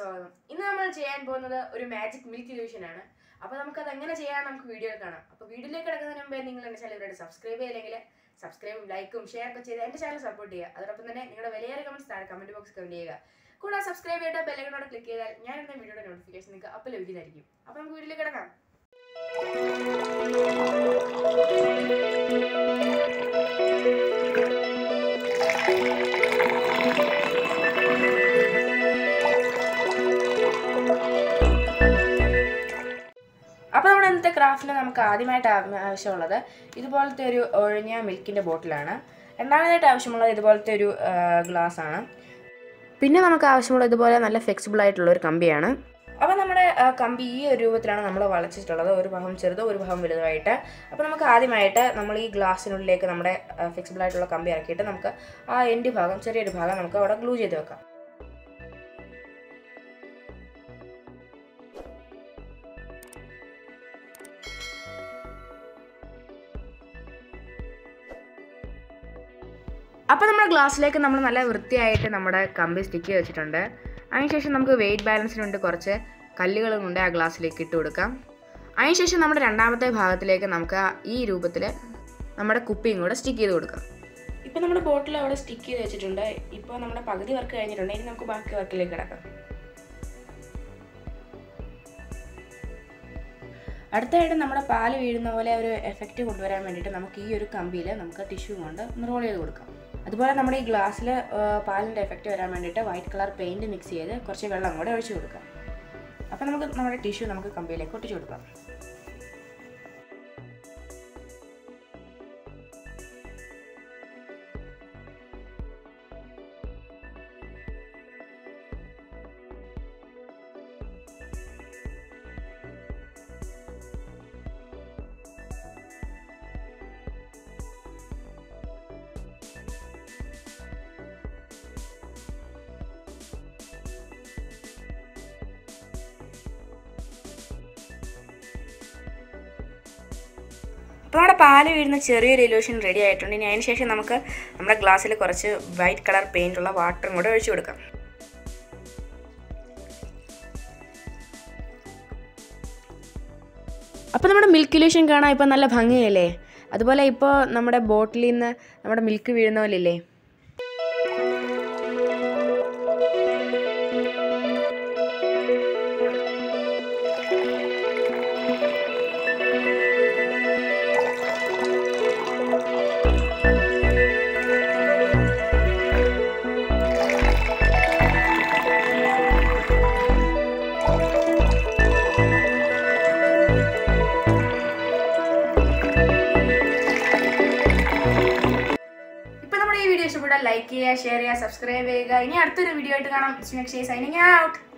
സ്വാഗതം ഇന്ന് നമ്മൾ ചെയ്യാൻ പോകുന്നത് ഒരു മാജിക് മിൽക്ക് ഇല്യൂഷൻ ആണ് അപ്പോൾ നമുക്കത് എങ്ങനെ ചെയ്യാൻ നമുക്ക് വീഡിയോയിൽ കാണാം അപ്പോൾ വീഡിയോയിലേക്ക് കിടക്കുന്നതിന് മുമ്പേ നിങ്ങൾ എൻ്റെ ചാനൽ ഇവിടെ സബ്സ്ക്രൈബ് ചെയ്യില്ലെങ്കിൽ സബ്സ്ക്രൈബും ലൈക്കും ഷെയർ ഒക്കെ ചെയ്ത് എൻ്റെ ചാനൽ സപ്പോർട്ട് ചെയ്യുക അതോടൊപ്പം തന്നെ നിങ്ങളുടെ വിലയേറെ കമൻസ് താഴെ കമൻറ്റ് ബോക്സ് കമൻറ്റ് ചെയ്യുക കൂടാതെ സബ്സ്ക്രൈബ് ചെയ്തിട്ട് ബെല്ലൈക്കനോട് ക്ലിക്ക് ചെയ്താൽ ഞാൻ ഇടുന്ന വീഡിയോയുടെ നോട്ടിഫിക്കേഷൻ നിങ്ങൾക്ക് അപ്പോൾ ലഭിക്കുന്നതായിരിക്കും അപ്പോൾ നമുക്ക് വീഡിയോയിലേക്ക് കിടക്കാം അപ്പോൾ നമ്മുടെ ഇന്നത്തെ ക്രാഫ്റ്റിൽ നമുക്ക് ആദ്യമായിട്ട് ആവ- ആവശ്യമുള്ളത് ഇതുപോലത്തെ ഒരു ഒഴിഞ്ഞ മിൽക്കിൻ്റെ ബോട്ടിലാണ് രണ്ടാമതായിട്ട് ആവശ്യമുള്ളത് ഇതുപോലത്തെ ഒരു ഗ്ലാസ് ആണ് പിന്നെ നമുക്ക് ആവശ്യമുള്ളത് ഇതുപോലെ നല്ല ഫ്ലെക്സിബിൾ ആയിട്ടുള്ള ഒരു കമ്പിയാണ് അപ്പോൾ നമ്മുടെ ആ, കമ്പി ഈ ഒരു രൂപത്തിലാണ് നമ്മൾ വളച്ചിട്ടുള്ളത് ഒരു ഭാഗം ചെറുത് ഒരു ഭാഗം വലുതായിട്ട് അപ്പോൾ നമുക്ക് ആദ്യമായിട്ട് നമ്മൾ ഈ ഗ്ലാസ്സിനുള്ളിലേക്ക് നമ്മുടെ ഫ്ലെക്സിബിൾ ആയിട്ടുള്ള കമ്പി ഇറക്കിയിട്ട് നമുക്ക് ആ എൻഡ് ഭാഗം ചെറിയൊരു ഭാഗം നമുക്ക് അവിടെ ഗ്ലൂ ചെയ്ത് വെക്കാം അപ്പോൾ നമ്മുടെ ഗ്ലാസ്സിലേക്ക് നമ്മൾ നല്ല വൃത്തിയായിട്ട് നമ്മുടെ കമ്പി സ്റ്റിക്ക് ചെയ്ത് വെച്ചിട്ടുണ്ട് അതിനുശേഷം നമുക്ക് വെയിറ്റ് ബാലൻസിന് വേണ്ടി കുറച്ച് കല്ലുകളും കൊണ്ട് ആ ഗ്ലാസ്സിലേക്ക് ഇട്ട് കൊടുക്കാം അതിനുശേഷം നമ്മുടെ രണ്ടാമത്തെ ഭാഗത്തിലേക്ക് നമുക്ക് ആ ഈ രൂപത്തിൽ നമ്മുടെ കുപ്പിയും കൂടെ സ്റ്റിക്ക് ചെയ്ത് കൊടുക്കാം ഇപ്പോൾ നമ്മുടെ ബോട്ടിൽ അവിടെ സ്റ്റിക്ക് ചെയ്ത് വെച്ചിട്ടുണ്ട് ഇപ്പോൾ നമ്മുടെ പകുതി വർക്ക് കഴിഞ്ഞിട്ടുണ്ട് ഇനി നമുക്ക് ബാക്കി വർക്കിലേക്ക് കിടക്കാം അടുത്തായിട്ട് നമ്മുടെ പാല് വീഴുന്ന പോലെ ഒരു എഫക്റ്റ് കൊണ്ടുവരാൻ വേണ്ടിയിട്ട് നമുക്ക് ഈ ഒരു കമ്പിയിൽ നമുക്ക് ടിഷ്യൂ കൊണ്ട് ഒന്ന് റോൾ ചെയ്ത് കൊടുക്കാം അതുപോലെ നമ്മുടെ ഈ ഗ്ലാസ്സിൽ പാലിൻ്റെ എഫക്റ്റ് വരാൻ വേണ്ടിയിട്ട് വൈറ്റ് കളർ പെയിൻറ് മിക്സ് ചെയ്ത് കുറച്ച് വെള്ളം കൂടെ ഒഴിച്ചു കൊടുക്കാം അപ്പോൾ നമുക്ക് നമ്മുടെ ടിഷ്യൂ നമുക്ക് കമ്പിയിലേക്ക് ഒട്ടിച്ചു കൊടുക്കാം അപ്പോൾ നമ്മുടെ പാല് വീഴുന്ന ചെറിയൊരു ഇലൂഷൻ റെഡി ആയിട്ടുണ്ട് ഇനി അതിന് ശേഷം നമുക്ക് നമ്മുടെ ഗ്ലാസ്സിൽ കുറച്ച് വൈറ്റ് കളർ പെയിൻ്റ് ഉള്ള വാട്ടറും കൂടെ ഒഴിച്ചു കൊടുക്കാം അപ്പോൾ നമ്മുടെ മിൽക്ക് ഇലൂഷൻ കാണാൻ ഇപ്പോൾ നല്ല ഭംഗിയല്ലേ അതുപോലെ ഇപ്പോൾ നമ്മുടെ ബോട്ടിലിൽ നിന്ന് നമ്മുടെ മിൽക്ക് വീഴുന്ന പോലെ ഇല്ലേ ഇപ്പൊ നമ്മുടെ ഈ വീഡിയോ ഇഷ്ടപ്പെട്ടാൽ ലൈക്ക് ചെയ്യുക ഷെയർ ചെയ്യുക സബ്സ്ക്രൈബ് ചെയ്യുക ഇനി അടുത്തൊരു വീഡിയോ ആയിട്ട് കാണാം സൈനിങ് ഔട്ട്